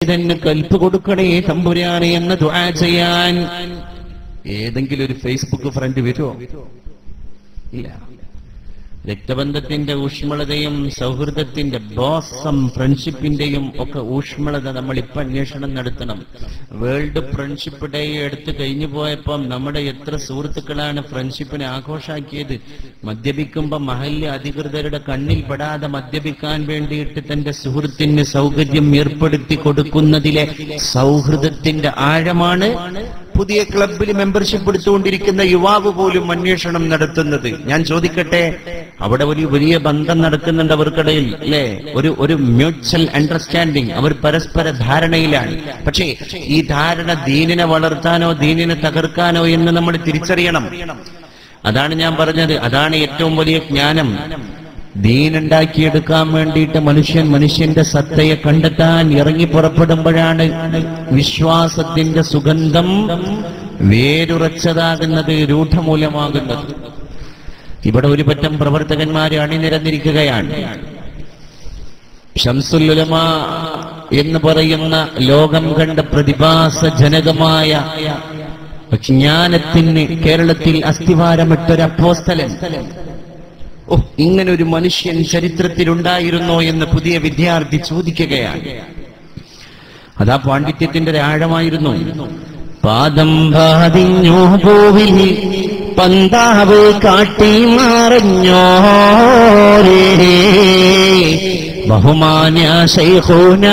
ഇതിന് കൽപ്പ് കൊടുക്കണേ തമ്പുരാനെ എന്ന് ദുആ ചെയ്യാൻ ഏതെങ്കിലും ഒരു ഫേസ്ബുക്ക് ഫ്രണ്ട് വരുമോ ഇല്ല രക്തബന്ധത്തിന്റെ ഊഷ്മളതയും സൗഹൃദത്തിന്റെ ബോസം ഫ്രണ്ട്ഷിപ്പിന്റെയും ഒക്കെ ഊഷ്മളത നമ്മൾ ഇപ്പൊ അന്വേഷണം നടത്തണം വേൾഡ് ഫ്രണ്ട്ഷിപ്പ് ഡേ എടുത്ത് കഴിഞ്ഞു പോയപ്പം നമ്മുടെ എത്ര സുഹൃത്തുക്കളാണ് ഫ്രണ്ട്ഷിപ്പിനെ ആഘോഷാക്കിയത് മദ്യപിക്കുമ്പോ മഹല്യ അധികൃതരുടെ കണ്ണിൽ പെടാതെ മദ്യപിക്കാൻ വേണ്ടിയിട്ട് തന്റെ സുഹൃത്തിന് സൗകര്യം ഏർപ്പെടുത്തി കൊടുക്കുന്നതിലെ സൗഹൃദത്തിന്റെ ആഴമാണ് പുതിയ ക്ലബിൽ മെമ്പർഷിപ്പ് എടുത്തുകൊണ്ടിരിക്കുന്ന യുവാവ് പോലും അന്വേഷണം നടത്തുന്നത് ഞാൻ ചോദിക്കട്ടെ അവിടെ ഒരു വലിയ ബന്ധം നടക്കുന്നുണ്ട് അവർക്കിടയിൽ അല്ലെ ഒരു ഒരു മ്യൂച്വൽ അണ്ടർസ്റ്റാൻഡിങ് അവർ പരസ്പര ധാരണയിലാണ് പക്ഷേ ഈ ധാരണ ദീനിനെ വളർത്താനോ ദീനിനെ തകർക്കാനോ എന്ന് നമ്മൾ തിരിച്ചറിയണം അതാണ് ഞാൻ പറഞ്ഞത് അതാണ് ഏറ്റവും വലിയ ജ്ഞാനം ദീനുണ്ടാക്കിയെടുക്കാൻ വേണ്ടിയിട്ട് മനുഷ്യൻ മനുഷ്യന്റെ സത്തയെ കണ്ടെത്താൻ ഇറങ്ങി പുറപ്പെടുമ്പോഴാണ് വിശ്വാസത്തിന്റെ സുഗന്ധം വേരുറച്ചതാകുന്നത് രൂഢമൂലമാകുന്നത് ഇവിടെ ഒരു പറ്റം പ്രവർത്തകന്മാരെ അണിനിരന്നിരിക്കുകയാണ് ഷംസുല്ലുലമ എന്ന് പറയുന്ന ലോകം കണ്ട പ്രതിഭാസജനകമായ ജ്ഞാനത്തിന് കേരളത്തിൽ അസ്ഥിവാരമിട്ടൊരു അപ്പോസ്തലൻ ഓ ഇങ്ങനെ ഒരു മനുഷ്യൻ ചരിത്രത്തിലുണ്ടായിരുന്നോ എന്ന് പുതിയ വിദ്യാർത്ഥി ചോദിക്കുകയാണ് അതാ പാണ്ഡിത്യത്തിന്റെ ഒരു ആഴമായിരുന്നു പാദം ബാധിഞ്ഞോ പൂവിൽ പന്താവ് കാട്ടി മറഞ്ഞോരേ ബഹുമാന്യ ശൈഖൂന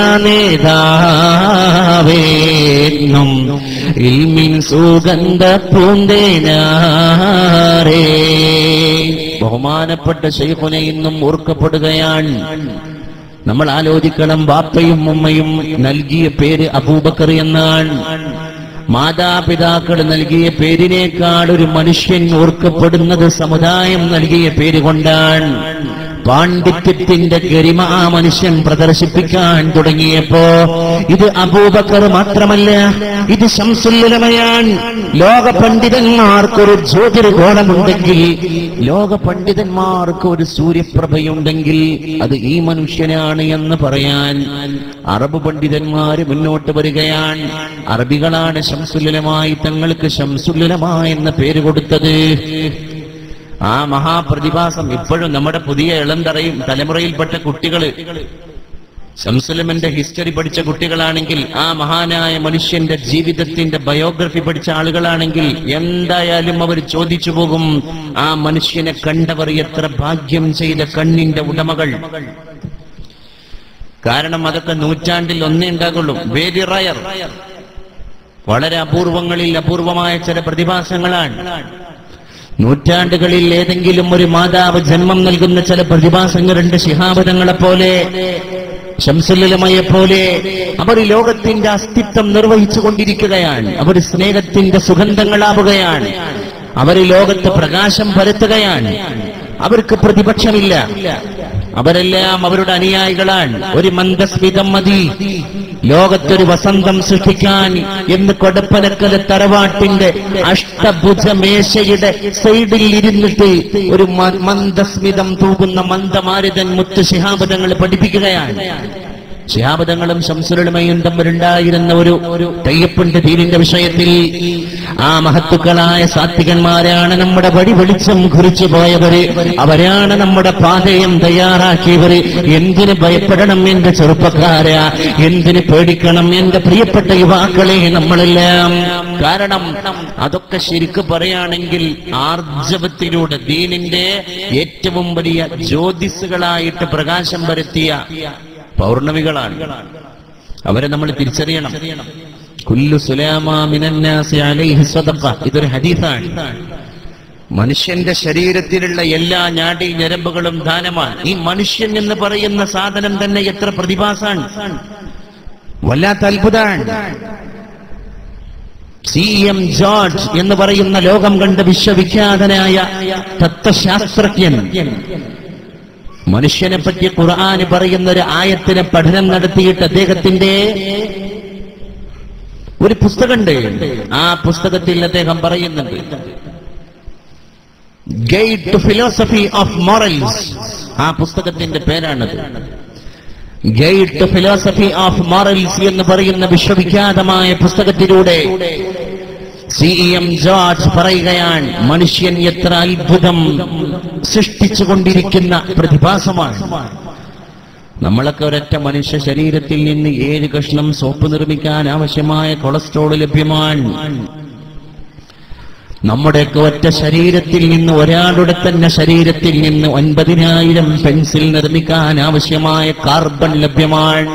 നേതാവേന്നും ഇൽമിൻ സുഗന്ധ പൂന്തേനാരേ ബഹുമാനപ്പെട്ട ശൈഖുന ഇന്നും ഓർക്കപ്പെടുകയാണ് നമ്മൾ ആലോചിക്കണം ബാപ്പയും ഉമ്മയും നൽകിയ പേര് അബൂബക്കർ എന്നാണ് മാതാപിതാക്കൾ നൽകിയ പേരിനേക്കാൾ ഒരു മനുഷ്യൻ ഓർക്കപ്പെടുന്നത് സമുദായം നൽകിയ പേര് കൊണ്ടാണ് പാണ്ഡിത്യത്തിന്റെ ഗരിമ ആ മനുഷ്യൻ പ്രദർശിപ്പിക്കാൻ തുടങ്ങിയപ്പോ ഇത് അബൂബക്കർ മാത്രമല്ല ഇത് ശംസുല്ലമയാണ് ലോക പണ്ഡിതന്മാർക്കൊരു ജ്യോതിർഗോളമുണ്ടെങ്കിൽ ലോക പണ്ഡിതന്മാർക്ക് ഒരു സൂര്യപ്രഭയുണ്ടെങ്കിൽ അത് ഈ മനുഷ്യനാണ് എന്ന് പറയാൻ അറബ് പണ്ഡിതന്മാര് മുന്നോട്ട് വരികയാണ് അറബികളാണ് ശംസുല്ലമായി തങ്ങൾക്ക് ശംസുല്ലമ എന്ന പേര് കൊടുത്തത് ആ മഹാപ്രതിഭാസം ഇപ്പോഴും നമ്മുടെ പുതിയ ഇളം തറയും തലമുറയിൽപ്പെട്ട കുട്ടികള് ശംസുലമന്റെ ഹിസ്റ്ററി പഠിച്ച കുട്ടികളാണെങ്കിൽ ആ മഹാനായ മനുഷ്യന്റെ ജീവിതത്തിന്റെ ബയോഗ്രഫി പഠിച്ച ആളുകളാണെങ്കിൽ എന്തായാലും അവർ ചോദിച്ചു പോകും ആ മനുഷ്യനെ കണ്ടവർ എത്ര ഭാഗ്യം ചെയ്ത കണ്ണിന്റെ ഉടമകൾ കാരണം അതൊക്കെ നൂറ്റാണ്ടിൽ ഒന്നേ ഉണ്ടാകുള്ളൂ വെരി റയർ വളരെ അപൂർവങ്ങളിൽ അപൂർവമായ ചില പ്രതിഭാസങ്ങളാണ് നൂറ്റാണ്ടുകളിൽ ഏതെങ്കിലും ഒരു മാതാവ് ജന്മം നൽകുന്ന ചില പ്രതിഭാസങ്ങളുണ്ട് ശിഹാബദങ്ങളെ പോലെ ശംസുലമയെ പോലെ അവർ ഈ ലോകത്തിന്റെ അസ്തിത്വം നിർവഹിച്ചു കൊണ്ടിരിക്കുകയാണ് അവർ സ്നേഹത്തിന്റെ സുഗന്ധങ്ങളാവുകയാണ് അവർ ഈ ലോകത്ത് പ്രകാശം പരത്തുകയാണ് അവർക്ക് പ്രതിപക്ഷമില്ല അവരെല്ലാം അവരുടെ അനുയായികളാണ് ഒരു മന്ദസ്മിതം മതി ലോകത്തൊരു വസന്തം സൃഷ്ടിക്കാൻ എന്ന് കൊടപ്പനക്കല തറവാട്ടിന്റെ അഷ്ടഭുജ മേശയുടെ സൈഡിൽ ഇരുന്നിട്ട് ഒരു മ- മന്ദസ്മിതം തൂകുന്ന മന്ദമാരുതൻ മുത്ത് ശിഹാബദങ്ങൾ പഠിപ്പിക്കുകയാണ് ശിഹാബദങ്ങളും ശംസുലമയും തമ്മിലുണ്ടായിരുന്ന ഒരു ഒരു തയ്യപ്പുണ്ട് ദീനിന്റെ വിഷയത്തിൽ ആ മഹത്തുക്കളായ സാത്വികന്മാരാണ് നമ്മുടെ വഴി വെളിച്ചം കുറിച്ചു പോയവര് അവരാണ് നമ്മുടെ പാതയം തയ്യാറാക്കിയവര് എന്തിന് ഭയപ്പെടണം എന്റെ ചെറുപ്പക്കാര എന്തിന് പേടിക്കണം എന്റെ പ്രിയപ്പെട്ട യുവാക്കളെ നമ്മളെല്ലാം കാരണം അതൊക്കെ ശരിക്ക് പറയുകയാണെങ്കിൽ ആർജവത്തിലൂടെ ദീനിന്റെ ഏറ്റവും വലിയ ജ്യോതിസുകളായിട്ട് പ്രകാശം പരത്തിയ പൗർണമികളാണ് അവരെ നമ്മൾ തിരിച്ചറിയണം കുല്ലു സുലാമാ മിനന്നാസി അലൈഹി സദഖ ഇതൊരു ഹദീസാണ് മനുഷ്യന്റെ ശരീരത്തിലുള്ള എല്ലാ ഞാടി ഞരമ്പുകളും ദാനമാണ് ഈ മനുഷ്യൻ എന്ന് പറയുന്ന സാധനം തന്നെ എത്ര പ്രതിഭാസാണ് വല്ലാത്ത അത്ഭുതമാണ് സി എം ജോർജ് എന്ന് പറയുന്ന ലോകം കണ്ട വിശ്വവിഖ്യാതനായ തത്വശാസ്ത്രജ്ഞൻ മനുഷ്യനെ പറ്റി ഖുർആന് പറയുന്ന ഒരു ആയത്തിന് പഠനം നടത്തിയിട്ട് അദ്ദേഹത്തിന്റെ ഒരു പുസ്തകമുണ്ട് ആ പുസ്തകത്തിൽ അദ്ദേഹം പറയുന്നുണ്ട് guide to philosophy of morals ആ പുസ്തകത്തിന്റെ പേരാണത് ഗൈഡ് ഫിലോസഫി ഓഫ് മോറൽസ് എന്ന് പറയുന്ന വിശ്വവിഖ്യാതമായ പുസ്തകത്തിലൂടെ സി എം ജോർജ് പറയുകയാണ് മനുഷ്യൻ എത്ര അത്ഭുതം സൃഷ്ടിച്ചുകൊണ്ടിരിക്കുന്ന പ്രതിഭാസമാണ് നമ്മളൊക്കെ ഒരൊറ്റ മനുഷ്യ ശരീരത്തിൽ നിന്ന് ഏഴ് കഷ്ണം സോപ്പ് നിർമ്മിക്കാൻ ആവശ്യമായ കൊളസ്ട്രോൾ ലഭ്യമാണ് നമ്മുടെയൊക്കെ ഒറ്റ ശരീരത്തിൽ നിന്ന് ഒരാളുടെ തന്നെ ശരീരത്തിൽ നിന്ന് ഒൻപതിനായിരം പെൻസിൽ നിർമ്മിക്കാൻ ആവശ്യമായ കാർബൺ ലഭ്യമാണ്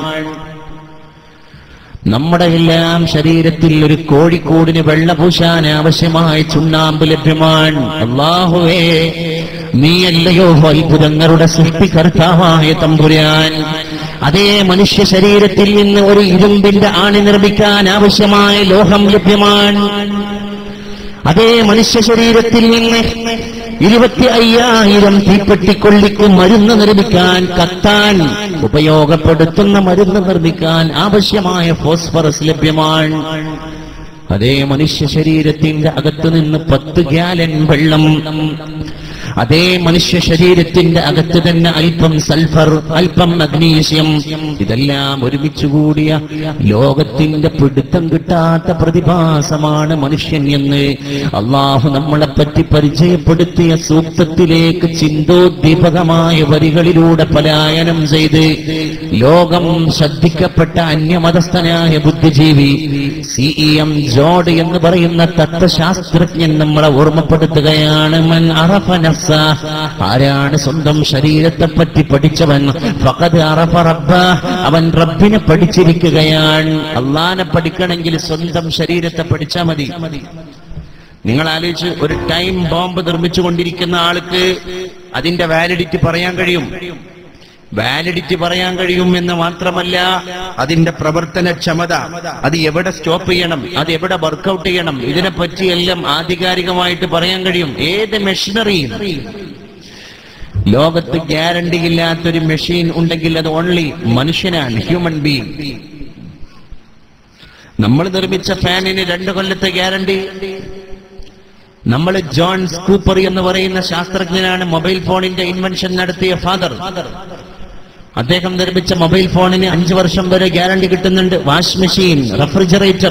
നമ്മുടെ എല്ലാം ശരീരത്തിൽ ഒരു കോഴിക്കോടിന് വെള്ള പൂശാൻ ആവശ്യമായ ചുണ്ണാമ്പ് ലഭ്യമാണ് അള്ളാഹുവേ നീയല്ലയോ അത്ഭുതങ്ങളുടെ സൃഷ്ടികർത്താവായ തമ്പുരാൻ അതേ മനുഷ്യ ശരീരത്തിൽ നിന്ന് ഒരു ഇരുമ്പിന്റെ ആണി നിർമ്മിക്കാൻ ആവശ്യമായ ലോഹം ലഭ്യമാണ് അതേ മനുഷ്യ ശരീരത്തിൽ നിന്ന് ഇരുപത്തി അയ്യായിരം തീപ്പെട്ടിക്കൊള്ളിക്ക് മരുന്ന് നിർമ്മിക്കാൻ കത്താൻ ഉപയോഗപ്പെടുത്തുന്ന മരുന്ന് നിർമ്മിക്കാൻ ആവശ്യമായ ഫോസ്ഫറസ് ലഭ്യമാണ് അതേ മനുഷ്യ ശരീരത്തിന്റെ അകത്തു നിന്ന് പത്ത് ഗ്യാലൻ വെള്ളം അതേ മനുഷ്യ ശരീരത്തിന്റെ അകത്ത് തന്നെ അല്പം സൾഫർ അല്പം മഗ്നീഷ്യം ഇതെല്ലാം ഒരുമിച്ച് കൂടിയ ലോകത്തിന്റെ പിടുത്തം കിട്ടാത്ത പ്രതിഭാസമാണ് മനുഷ്യൻ എന്ന് അള്ളാഹു നമ്മളെ പറ്റി പരിചയപ്പെടുത്തിയ സൂക്തത്തിലേക്ക് ചിന്തോദ്ദീപകമായ വരികളിലൂടെ പലായനം ചെയ്ത് ലോകം ശ്രദ്ധിക്കപ്പെട്ട അന്യമതസ്ഥനായ ബുദ്ധിജീവി സി ഇ എം ജോഡ് എന്ന് പറയുന്ന തത്വശാസ്ത്രജ്ഞൻ നമ്മളെ ഓർമ്മപ്പെടുത്തുകയാണ് മൻ അറഫ നഫ്സ ആരാണ് സ്വന്തം ശരീരത്തെ പറ്റി പഠിച്ചവൻ ഫഖദ് അറഫ റബ്ബ അവൻ റബ്ബിനെ പഠിച്ചിരിക്കുകയാണ് അള്ളാനെ പഠിക്കണമെങ്കിൽ സ്വന്തം ശരീരത്തെ പഠിച്ചാൽ മതി നിങ്ങൾ ആലോചിച്ച് ഒരു ടൈം ബോംബ് നിർമ്മിച്ചുകൊണ്ടിരിക്കുന്ന ആൾക്ക് അതിന്റെ വാലിഡിറ്റി പറയാൻ കഴിയും വാലിഡിറ്റി പറയാൻ കഴിയും എന്ന് മാത്രമല്ല അതിന്റെ പ്രവർത്തനക്ഷമത അത് എവിടെ സ്റ്റോപ്പ് ചെയ്യണം അത് എവിടെ വർക്കൗട്ട് ചെയ്യണം ഇതിനെ പറ്റിയെല്ലാം ആധികാരികമായിട്ട് പറയാൻ കഴിയും ഏത് മെഷീനറിയും ലോകത്ത് ഗ്യാരണ്ടി ഇല്ലാത്തൊരു മെഷീൻ ഉണ്ടെങ്കിൽ അത് ഓൺലി മനുഷ്യനാണ് ഹ്യൂമൻ ബീങ് നമ്മൾ നിർമ്മിച്ച ഫാനിന് രണ്ട് കൊല്ലത്തെ ഗ്യാരണ്ടി നമ്മൾ ജോൺ സ്കൂപ്പർ എന്ന് പറയുന്ന ശാസ്ത്രജ്ഞനാണ് മൊബൈൽ ഫോണിന്റെ ഇൻവെൻഷൻ നടത്തിയ ഫാദർ അദ്ദേഹം നിർമ്മിച്ച മൊബൈൽ ഫോണിന് അഞ്ചു വർഷം വരെ ഗ്യാരണ്ടി കിട്ടുന്നുണ്ട് വാഷ് മെഷീൻ റെഫ്രിജറേറ്റർ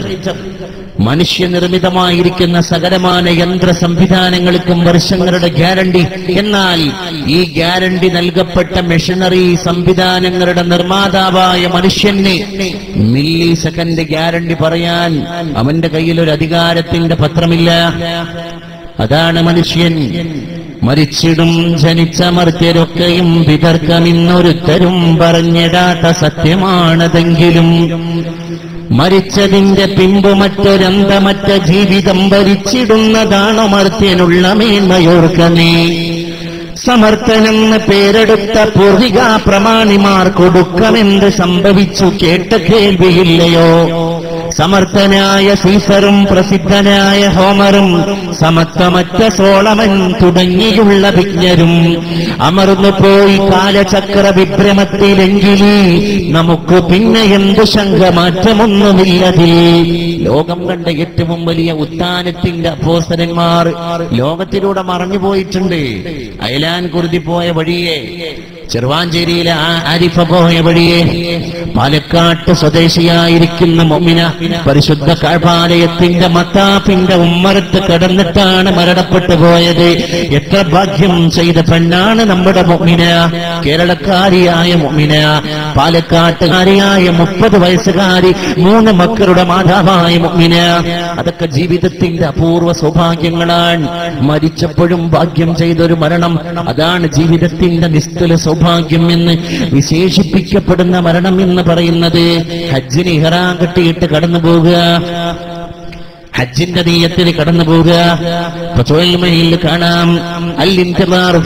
മനുഷ്യനിർമ്മിതമായിരിക്കുന്ന സകലമാന യന്ത്ര സംവിധാനങ്ങൾക്കും വർഷങ്ങളുടെ ഗ്യാരണ്ടി എന്നാൽ ഈ ഗ്യാരണ്ടി നൽകപ്പെട്ട മെഷീനറി സംവിധാനങ്ങളുടെ നിർമ്മാതാവായ മനുഷ്യന് മില്ലി സെക്കൻഡ് ഗ്യാരണ്ടി പറയാൻ അവന്റെ കയ്യിൽ ഒരു അധികാരത്തിന്റെ പത്രമില്ല അതാണ് മനുഷ്യൻ മരിച്ചിടും ജനിച്ച മർത്യരൊക്കെയും വിതർക്കമിന്നൊരുത്തരും പറഞ്ഞിടാത്ത സത്യമാണതെങ്കിലും മരിച്ചതിന്റെ പിമ്പ് മറ്റൊരന്തമറ്റ ജീവിതം ഭരിച്ചിടുന്നതാണോ മർത്യനുള്ള മേന്മയോർക്ക നീ സമർത്ഥനെന്ന് പേരെടുത്ത പൂർവിക പ്രമാണിമാർ കൊടുക്കമെന്ത് സംഭവിച്ചു കേട്ട കേൾവിയില്ലയോ സമർത്ഥനായ സീസറും പ്രസിദ്ധനായ ഹോമറും സമത്വമറ്റ സോളമൻ തുടങ്ങിയുള്ള വിജ്ഞരും അമർന്നു പോയി കാലചക്ര വിഭ്രമത്തിലെങ്കിലേ നമുക്ക് പിന്നെ എന്ത് ശങ്ക മാറ്റമൊന്നുമില്ലതിൽ ലോകം കണ്ട ഏറ്റവും വലിയ ഉത്താനത്തിന്റെ അപ്പോസരന്മാർ ലോകത്തിലൂടെ മറഞ്ഞു പോയിട്ടുണ്ട് അയലാൻ കുരുതി പോയ വഴിയെ ചെറുവാഞ്ചേരിയിലെ ആ ആരിഫ പോയ വഴിയെ പാലക്കാട്ട് സ്വദേശിയായിരിക്കുന്ന മൊമിന പരിശുദ്ധ കാഴ്പാലയത്തിന്റെ മത്താപ്പിന്റെ ഉമ്മറത്ത് കടന്നിട്ടാണ് മരണപ്പെട്ടു പോയത് എത്ര ഭാഗ്യം ചെയ്ത പെണ്ണാണ് നമ്മുടെ മൊമിന കേരളക്കാരിയായ മൊമിന പാലക്കാട്ടുകാരിയായ മുപ്പത് വയസ്സുകാരി മൂന്ന് മക്കളുടെ മാതാവായ മൊമിന അതൊക്കെ ജീവിതത്തിന്റെ അപൂർവ സൗഭാഗ്യങ്ങളാണ് മരിച്ചപ്പോഴും ഭാഗ്യം ചെയ്തൊരു മരണം അതാണ് ജീവിതത്തിന്റെ നിസ്തുല സൗഭാഗ്യം എന്ന് വിശേഷിപ്പിക്കപ്പെടുന്ന മരണം എന്ന് പറയുന്നത് ഹജ്ജിന് ഇഹറാൻ കെട്ടിയിട്ട് കടന്നു പോകുക ഹജ്ജിന്റെ നീയത്തിൽ കടന്നു പോകുക തൊഴിൽമയിൽ കാണാം അല്ലിന്തിമാർ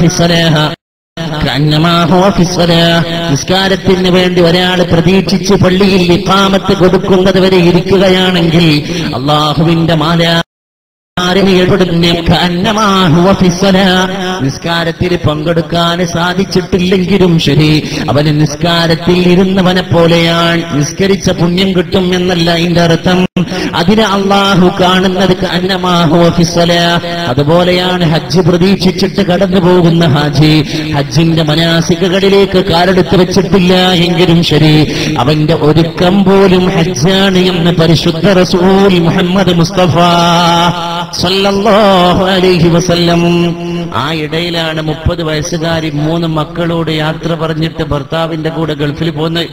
നിസ്കാരത്തിന് വേണ്ടി ഒരാൾ പ്രതീക്ഷിച്ച് പള്ളിയിൽ ഇക്കാമത്ത് കൊടുക്കുന്നത് വരെ ഇരിക്കുകയാണെങ്കിൽ അള്ളാഹുവിന്റെ മാല മലക്കുമാരിൽ ഏർപ്പെടുന്ന കന്നമാഹുവ ഫിസ്സലാ. നിസ്കാരത്തിൽ പങ്കെടുക്കാൻ സാധിച്ചിട്ടില്ലെങ്കിലും ശരി അവന് നിസ്കാരത്തിൽ ഇരുന്നവനെ പോലെയാണ് നിസ്കരിച്ച പുണ്യം കിട്ടും എന്നല്ല അതിന്റെ അർത്ഥം അതിന് അള്ളാഹു കാണുന്നത് കന്നമാഹുവ ഫിസ്സലാ. അതുപോലെയാണ് ഹജ്ജ് പ്രതീക്ഷിച്ചിട്ട് കടന്നു പോകുന്ന ഹാജി ഹജ്ജിന്റെ മനാസികകളിലേക്ക് കാലെടുത്ത് വെച്ചിട്ടില്ല എങ്കിലും ശരി അവന്റെ ഒരുക്കം പോലും ഹജ്ജാണ് എന്ന് പരിശുദ്ധ റസൂൽ മുഹമ്മദ് മുസ്തഫ സല്ലല്ലാഹു അലൈഹി വസല്ലം ആ ഇടയിലാണ് മുപ്പത് വയസ്സുകാരി മൂന്ന് മക്കളോട് യാത്ര പറഞ്ഞിട്ട് ഭർത്താവിന്റെ കൂടെ ഗൾഫിൽ പോകുന്നത്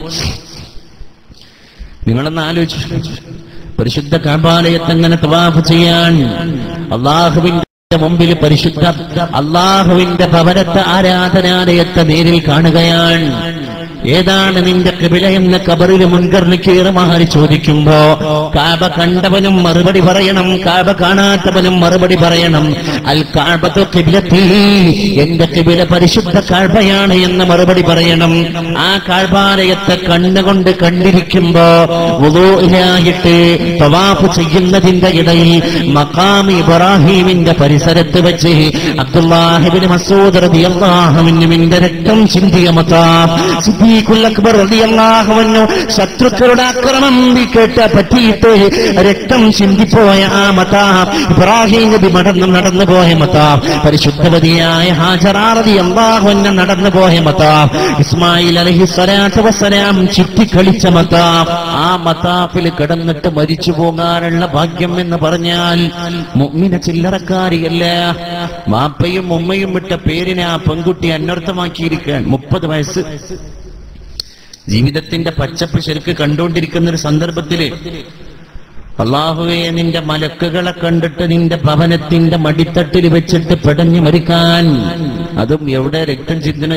നിങ്ങളൊന്ന് ആലോചിച്ചു പരിശുദ്ധ കാബാലയത്ത് അങ്ങനെ തവാഫ് ചെയ്യാൻ അള്ളാഹുവിന്റെ മുമ്പിൽ പരിശുദ്ധ അള്ളാഹുവിന്റെ ഭവനത്തെ ആരാധനാലയത്തെ നേരിൽ കാണുകയാണ് ഏതാണ് നിന്റെ കിബില എന്ന കബറിൽ മുൻകർണിക്കേറുമാറി ചോദിക്കുമ്പോ കാബ കണ്ടവനും മറുപടി പറയണം കാബ കാണാത്തവനും മറുപടി പറയണം അൽ കാബത്ത് കിബിലത്തി എന്റെ കിബില പരിശുദ്ധ കാഴ്ബയാണ് എന്ന് മറുപടി പറയണം ആ കാഴ്ബാലയത്തെ കണ്ണുകൊണ്ട് കണ്ടിരിക്കുമ്പോ വുളൂഇലായിട്ട് തവാഫ് ചെയ്യുന്നതിന്റെ ഇടയിൽ മക്കാം ഇബ്രാഹീമിന്റെ പരിസരത്ത് വെച്ച് അബ്ദുല്ലാഹിബിന് മസൂദ് റളിയല്ലാഹുവിന്റെ രക്തം ചിന്തിയ മതാം സിദ്ദീഖുൽ അക്ബർ റളിയല്ലാഹുവിനു ശത്രുക്കളുടെ ആക്രമണം കേട്ട് പറ്റിയിട്ട് രക്തം ചിന്തിപ്പോയ ആ മതാം ഇബ്രാഹിം നബി മടന്ന് നടന്നു പോയ മതാം പരിശുദ്ധവതിയായ ഹാജറാ റളിയല്ലാഹുവിനെ നടന്നു പോയ മതാം ഇസ്മായിൽ അലൈഹി സ്വലാത്തു വസ്സലാം ചുറ്റിക്കളിച്ച മതാം ആ മതാഫിൽ കിടന്നിട്ട് മരിച്ചു പോകാനുള്ള ഭാഗ്യം എന്ന് പറഞ്ഞാൽ മുഅ്മിന ചില്ലറക്കാരിയല്ല മാപ്പയും ഉമ്മയും വിട്ട പേരിനെ ആ പെൺകുട്ടി അന്വർത്ഥമാക്കിയിരിക്കാൻ മുപ്പത് വയസ്സ് ജീവിതത്തിന്റെ പച്ചപ്പ് ശരിക്ക് കണ്ടുകൊണ്ടിരിക്കുന്ന ഒരു സന്ദർഭത്തില് അള്ളാഹുവെ നിന്റെ മലക്കുകളെ കണ്ടിട്ട് നിന്റെ ഭവനത്തിന്റെ മടിത്തട്ടിൽ വെച്ചിട്ട് പിടഞ്ഞു മരിക്കാൻ അതും എവിടെ രക്തം ചിന്തന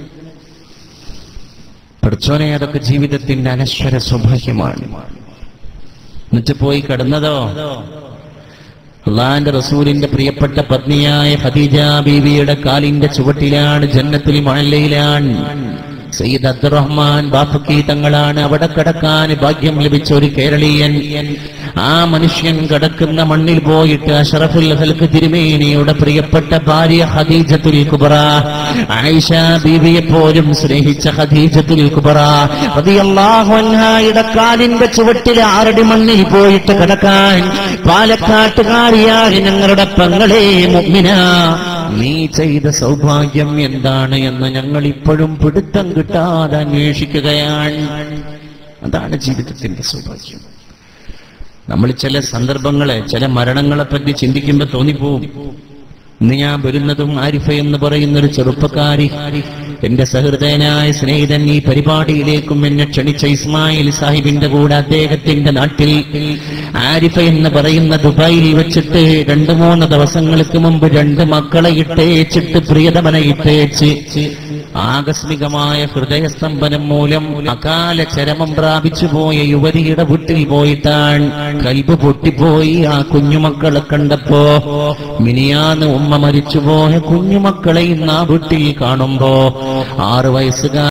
പഠിച്ചോനെ അതൊക്കെ ജീവിതത്തിന്റെ അനശ്വര സൗഭാഗ്യമാണ് എന്നിട്ട് പോയി കിടന്നതോ അള്ളാന്റെ റസൂലിന്റെ പ്രിയപ്പെട്ട പത്നിയായ ഖദീജ ബീവിയുടെ കാലിന്റെ ചുവട്ടിലാണ് ജന്നത്തുൽ മഴലയിലാണ് സയ്യിദ് അബ്ദുറഹ്മാൻ ബാഫക്കി തങ്ങളാണ് അവിടെ കിടക്കാൻ ഭാഗ്യം ലഭിച്ച ഒരു കേരളീയൻ ആ മനുഷ്യൻ കിടക്കുന്ന മണ്ണിൽ പോയിട്ട് അഷറഫുൽ ഹൽക്ക് തിരുമേനിയുടെ പ്രിയപ്പെട്ട ഭാര്യ ഖദീജത്തുൽ കുബറ ആയിഷ ബീവിയെ പോലും സ്നേഹിച്ച ഖദീജത്തുൽ കുബറ റളിയല്ലാഹു അൻഹായുടെ കാലിന്റെ ചുവട്ടിൽ ആറടി മണ്ണിൽ പോയിട്ട് കിടക്കാൻ പാലക്കാട്ടുകാരിയായ ഞങ്ങളുടെ പെങ്ങളെ മുഅ്മിന നീ ചെയ്ത സൗഭാഗ്യം എന്താണ് എന്ന് ഞങ്ങൾ ഇപ്പോഴും പിടുത്തം കിട്ടാതെ അന്വേഷിക്കുകയാണ് അതാണ് ജീവിതത്തിന്റെ സൗഭാഗ്യം നമ്മൾ ചില സന്ദർഭങ്ങളെ ചില മരണങ്ങളെ പറ്റി ചിന്തിക്കുമ്പോൾ തോന്നിപ്പോവും ഇന്ന് ഞാൻ വരുന്നതും ആരിഫ എന്ന് പറയുന്ന ഒരു ചെറുപ്പക്കാരി എന്റെ സഹൃദയനായ സ്നേഹിതൻ ഈ പരിപാടിയിലേക്കും എന്നെ ക്ഷണിച്ച ഇസ്മായിൽ സാഹിബിന്റെ കൂടെ അദ്ദേഹത്തിന്റെ നാട്ടിൽ ആരിഫ എന്ന് പറയുന്ന ദുബായിൽ വെച്ചിട്ട് രണ്ടു മൂന്ന് ദിവസങ്ങൾക്ക് മുമ്പ് രണ്ട് മക്കളെ ഇട്ടേച്ചിട്ട് പ്രിയതമനെ ഇട്ടേച്ച് ആകസ്മികമായ ഹൃദയസ്തംഭനം മൂലം അകാല ചരമം പ്രാപിച്ചു പോയ യുവതിയുടെ വീട്ടിൽ പോയിട്ടാണ് കൽബ് പൊട്ടിപ്പോയി ആ കുഞ്ഞുമക്കളെ കണ്ടപ്പോ മിനിയാന്ന് ഉമ്മ മരിച്ചുപോയ കുഞ്ഞുമക്കളെ ഇന്ന് ആ വീട്ടിൽ കാണുമ്പോ ആറു വയസ്സുകാർ